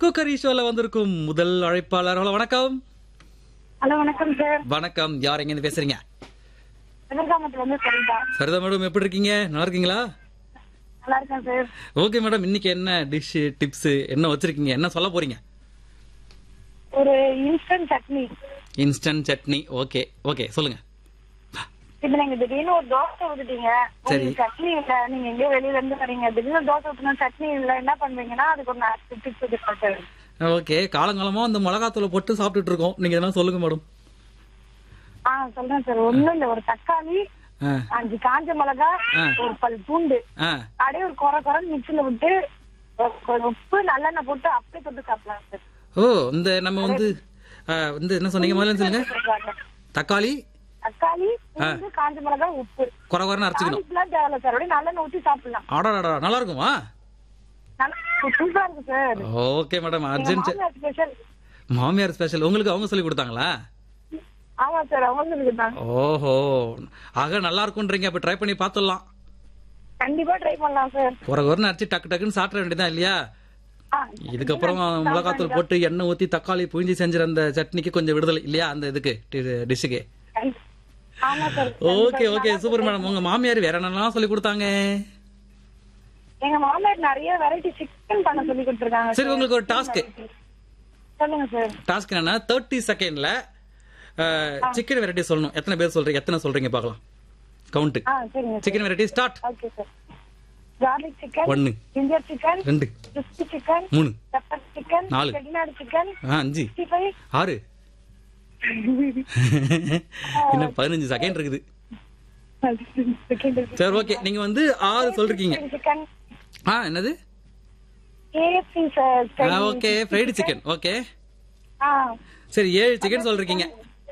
Cookery ஷோல வந்திருக்கும் முதல் அழைப்பாளர் ஹலோ வணக்கம் ஹலோ வணக்கம் சார் வணக்கம் யார் எங்க இருந்து பேசுறீங்க சிவகாமத்துல இருந்து சரிதா சரிதா மேடம் எப்படி இருக்கீங்க நல்லா இருக்கீங்களா நல்லா இருக்கேன் சார் ஓகே மேடம் இன்னைக்கு என்ன டிஷ் டிப்ஸ் என்ன வச்சிருக்கீங்க என்ன சொல்ல போறீங்க ஒரு instant chutney instant chutney okay okay சொல்லுங்க இப்ப நீங்க திடீர்னு ஒரு தோசை ஊத்துட்டீங்க சரி. உங்களுக்கு சட்னி இல்ல நீங்க எங்கேயோ வெளியில இருந்து வரீங்க திடீர்னு தோசை ஊத்தணும் சட்னி இல்ல என்ன பண்ணுவீங்கன்னா அதுக்கு ஒரு நான் டிப்ஸ் வச்சிருக்கேன் சார் ஓகே காலங்காலமா அந்த மிளகாத்தூளை போட்டு சாப்பிட்டுட்டு இருக்கோம் நீங்க எதனா சொல்லுங்க மேடம் ஆ சொல்றேன் சார் ஒண்ணும் இல்ல ஒரு தக்காளி ஆ அஞ்சு காஞ்ச மிளகா ஆ. ஒரு பல் பூண்டு ஆ அப்படியே ஒரு குறை குறை மிக்சில விட்டு ஒரு- ஒரு உப்பு நல்லெண்ணெய் போட்டு அப்படியே தொட்டு சாப்பிடலாம் சார் ஓ இந்த நம்ம வந்து ஆ, வந்து என்ன சொன்னீங்க முதல்ல சொல்லுங்க தக்காளி தக்காளி பூண்டு காஞ்ச மிளகா உப்பு குறை குறைன்னு அரைச்சிக்கணும் தாளிப்புலாம் தேவையில்ல சார் அப்படியே நல்லெண்ணெய் ஊத்தி சாப்பிடலாம் ஆடாடா நல்லா இருக்குமா நல்லா சூப்பரா இருக்கு சார் ஓகே மேடம் எங்க அர்ஜென்ட் மாமியார் ஸ்பெஷல் மாமியார் ஸ்பெஷல் உங்களுக்கு அவங்க சொல்லி கொடுத்தாங்களா ஆமா சார் அவங்க இருக்காங்க ஓஹோ ஆக நல்லா இருக்கும்ன்றீங்க அப்ப ட்ரை பண்ணி பார்த்துடலாம் கண்டிப்பா ட்ரை பண்ணலாம் சார் குறை குறைன்னு அரைச்சி டக்கு டக்குன்னு சாப்பிட வேண்டியதான் இல்லையா ஆ, இதுக்கப்புறம் மிளகாத்தூள் போட்டு எண்ணெய் ஊத்தி தக்காளி புழிஞ்சு செஞ்ச அந்த சட்னிக்கு கொஞ்சம் விடுதலை இல்லையா அந்த இதுக்கு டிஷ்ஷுக்கு கண்டி- ஆமா sir okay okay super madam உங்க மாமியார் வேற என்னெல்லாம் சொல்லி கொடுத்தாங்க எங்க மாமியார் நிறைய வெரைட்டி சிக்கன் பண்ண சொல்லி கொடுத்துருக்காங்க சரி உங்களுக்கு ஒரு டாஸ்க் சொல்லுங்க சார் டாஸ்க் என்னன்னா தேர்ட்டி செகண்ட்ல சிக்கன் வெரைட்டி சொல்லணும் எத்தனை பேர் சொல்றீங்க எத்தனை சொல்றீங்க பார்க்கலாம் கவுண்ட் ஆ சரிங்க sir chicken variety start okay sir garlic chicken ஒன்னு ஜிஞ்சர் சிக்கன் ரெண்டு கிறிஸ்பி சிக்கன் மூணு பெப்பர் சிக்கன் நாலு. செட்டிநாடு சிக்கன் ஆ, அஞ்சு சிக்ஸ்டி ஃபைவ் ஆறு இன்னும் பதினஞ்சு செகண்ட் இருக்குது சரி ஓகே நீங்க வந்து ஆறு சொல்றீங்க சிக்கன் ஆ என்னது K F C sir okay fried chicken okay ஆ சரி ஏழு சிக்கன் சொல்றீங்க